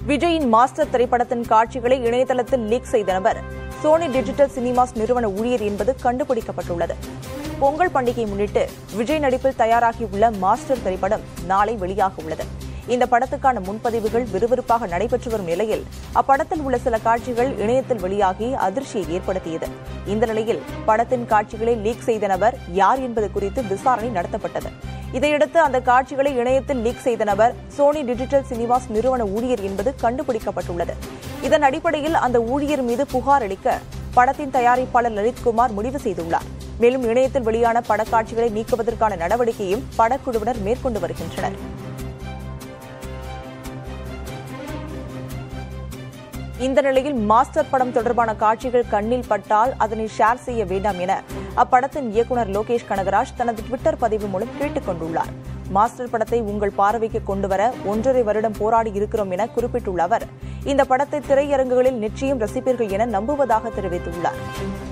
விஜயின் மாஸ்டர் திரைப்படத்தின் காட்சிகளை இணையதளத்தில் லீக் செய்த நபர் சோனி டிஜிட்டல் சினிமாஸ் நிறுவன ஊழியர் என்பது கண்டுபிடிக்கப்பட்டுள்ளது பொங்கல் பண்டிகை முன்னிட்டு விஜய் நடிப்பில் தயாராகியுள்ள மாஸ்டர் திரைப்படம் நாளை வெளியாக உள்ளது இந்த படத்துக்கான முன்பதிவுகள் விறுவிறுப்பாக நடைபெற்று வரும் நிலையில் அப்படத்தில் உள்ள சில காட்சிகள் இணையத்தில் வெளியாகி அதிர்ச்சியை ஏற்படுத்தியது இந்த நிலையில் படத்தின் காட்சிகளை லீக் செய்த நபர் யார் என்பது குறித்து விசாரணை நடத்தப்பட்டது இதையடுத்து அந்த காட்சிகளை இணையத்தில் லீக் செய்த நபர் சோனி டிஜிட்டல் சினிமாஸ் நிறுவன ஊழியர் என்பது கண்டுபிடிக்கப்பட்டுள்ளது இதன் அடிப்படையில் அந்த ஊழியர் மீது புகார் அளிக்க படத்தின் தயாரிப்பாளர் லலித்குமார் முடிவு செய்துள்ளார் மேலும் இணையத்தில் வெளியான படக்காட்சிகளை நீக்குவதற்கான நடவடிக்கையும் படக்குழுவினர் மேற்கொண்டு வருகின்றனர் இந்த நிலையில் மாஸ்டர் படம் தொடர்பான காட்சிகள் கண்ணில் பட்டால் அதனை ஷேர் செய்ய வேண்டாம் என அப்படத்தின் இயக்குநர் லோகேஷ் கனகராஜ் தனது டுவிட்டர் பதிவு மூலம் கேட்டுக் கொண்டுள்ளார் மாஸ்டர் படத்தை உங்கள் பார்வைக்கு கொண்டுவர ஒன்றரை வருடம் போராடி இருக்கிறோம் என குறிப்பிட்டுள்ள அவர் இந்த படத்தை திரையரங்குகளில் நிச்சயம் ரசிப்பீர்கள் என நம்புவதாக தெரிவித்துள்ளார்